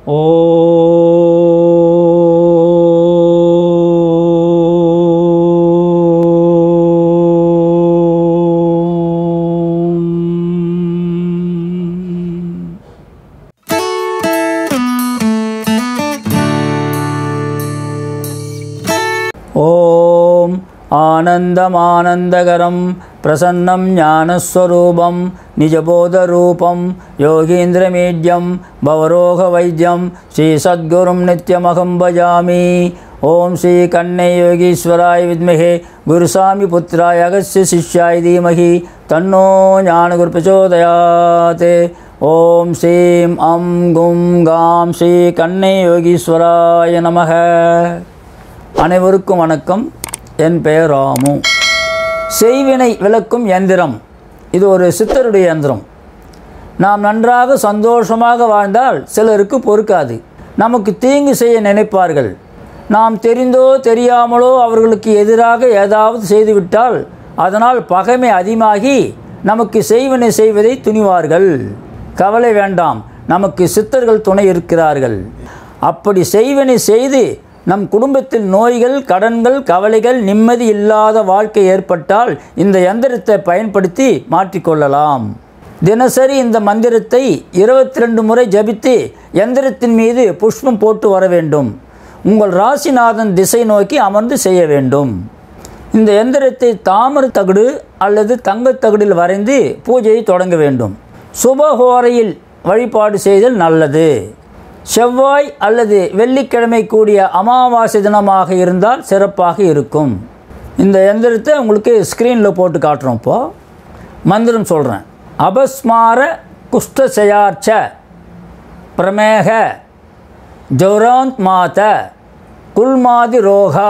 ஓம் ॐ आनन्दमानन्दकरं प्रसन्नं ज्ञानस्वरूपं निजबोधरूपं योगीन्द्रमीड्यं भवरोगवैद्यं श्रीसद्गुरुं नित्यमहं भजामि ॐ श्रीकण्णयोगीश्वराय विद्महे गुरुसामिपुत्राय अगस्य शिष्याय धीमहि तन्नो ज्ञानगुरुप्रचोदयात् ॐ श्रीं अं गुं गां श्रीकण्णयोगीश्वराय नमः அனைவருக்கும் வணக்கம் என் பெயர் ராமு செய்வினை விளக்கும் எந்திரம் இது ஒரு சித்தருடைய எந்திரம் நாம் நன்றாக சந்தோஷமாக வாழ்ந்தால் சிலருக்கு பொறுக்காது நமக்கு தீங்கு செய்ய நினைப்பார்கள் நாம் தெரிந்தோ தெரியாமலோ அவர்களுக்கு எதிராக ஏதாவது செய்துவிட்டால் அதனால் பகைமை அதிகமாகி நமக்கு செய்வினை செய்வதை துணிவார்கள் கவலை வேண்டாம் நமக்கு சித்தர்கள் துணை இருக்கிறார்கள் அப்படி செய்வினை செய்து நம் குடும்பத்தில் நோய்கள் கடன்கள் கவலைகள் நிம்மதி இல்லாத வாழ்க்கை ஏற்பட்டால் இந்த எந்திரத்தை பயன்படுத்தி மாற்றிக்கொள்ளலாம் தினசரி இந்த மந்திரத்தை இருபத்தி ரெண்டு முறை ஜபித்து எந்திரத்தின் மீது புஷ்பம் போட்டு வர வேண்டும் உங்கள் ராசிநாதன் திசை நோக்கி அமர்ந்து செய்ய வேண்டும் இந்த எந்திரத்தை தாமரை தகடு அல்லது தங்கத் தகடில் வரைந்து பூஜையை தொடங்க வேண்டும் சுபஹோரையில் வழிபாடு செய்தல் நல்லது செவ்வாய் அல்லது வெள்ளிக்கிழமை கூடிய அமாவாசை தினமாக இருந்தால் சிறப்பாக இருக்கும் இந்த எந்திரத்தை உங்களுக்கு ஸ்க்ரீனில் போட்டு காட்டுறோம் இப்போது மந்திரம் சொல்கிறேன் அபஸ்மார குஷ்டசயார்ச்ச பிரமேக ஜௌராந்த் மாத குல்மாதி ரோகா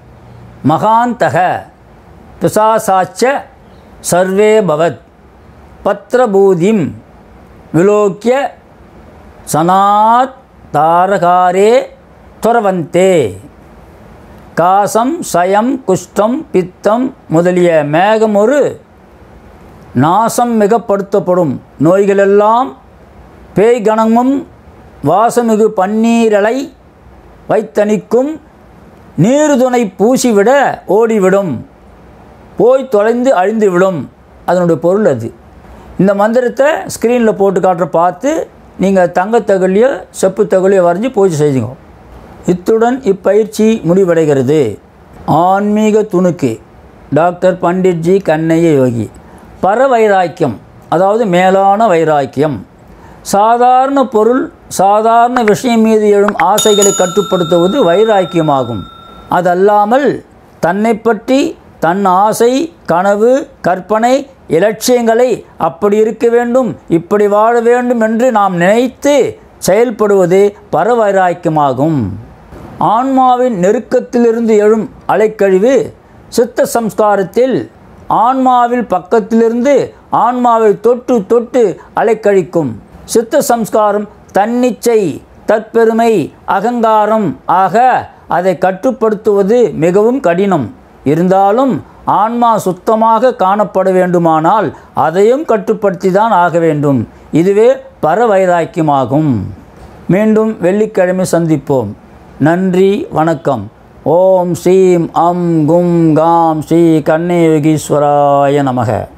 மகாந்தக பிசாசாச்ச சர்வே பவத் பத்ரபூதிம் விலோக்கிய சனாத் தாரகாரே துறவந்தே காசம் சயம் குஷ்டம் பித்தம் முதலிய மேகமொரு நாசம் மிகப்படுத்தப்படும் நோய்களெல்லாம் பேய் கணமும் வாசமிகு பன்னீரலை வைத்தணிக்கும் நீருதுணை பூசிவிட ஓடிவிடும் போய் தொலைந்து அழிந்துவிடும் அதனுடைய பொருள் அது இந்த மந்திரத்தை ஸ்க்ரீனில் போட்டு காட்டுற பார்த்து நீங்கள் தங்கத்தகலையோ செப்பு தகலையோ வரைஞ்சி பூஜை செய்யுங்க இத்துடன் இப்பயிற்சி முடிவடைகிறது ஆன்மீக துணுக்கு டாக்டர் பண்டிட்ஜி கண்ணைய யோகி பர வைராக்கியம் அதாவது மேலான வைராக்கியம் சாதாரண பொருள் சாதாரண விஷயம் மீது எழும் ஆசைகளை கட்டுப்படுத்துவது வைராக்கியமாகும் அதல்லாமல் தன்னை பற்றி தன் ஆசை கனவு கற்பனை இலட்சியங்களை அப்படி இருக்க வேண்டும் இப்படி வாழ வேண்டும் என்று நாம் நினைத்து செயல்படுவது பரவைராக்கியமாகும் ஆன்மாவின் நெருக்கத்திலிருந்து எழும் அலைக்கழிவு சித்த சம்ஸ்காரத்தில் ஆன்மாவில் பக்கத்திலிருந்து ஆன்மாவை தொட்டு தொட்டு அலைக்கழிக்கும் சித்த சம்ஸ்காரம் தன்னிச்சை தற்பெருமை அகங்காரம் ஆக அதை கட்டுப்படுத்துவது மிகவும் கடினம் இருந்தாலும் ஆன்மா சுத்தமாக காணப்பட வேண்டுமானால் அதையும் கட்டுப்படுத்தி தான் ஆக வேண்டும் இதுவே பரவைராக்கியமாகும் மீண்டும் வெள்ளிக்கிழமை சந்திப்போம் நன்றி வணக்கம் ஓம் ஸ்ரீம் அம் கும் காம் ஸ்ரீ கண்ணயோகீஸ்வராய நமக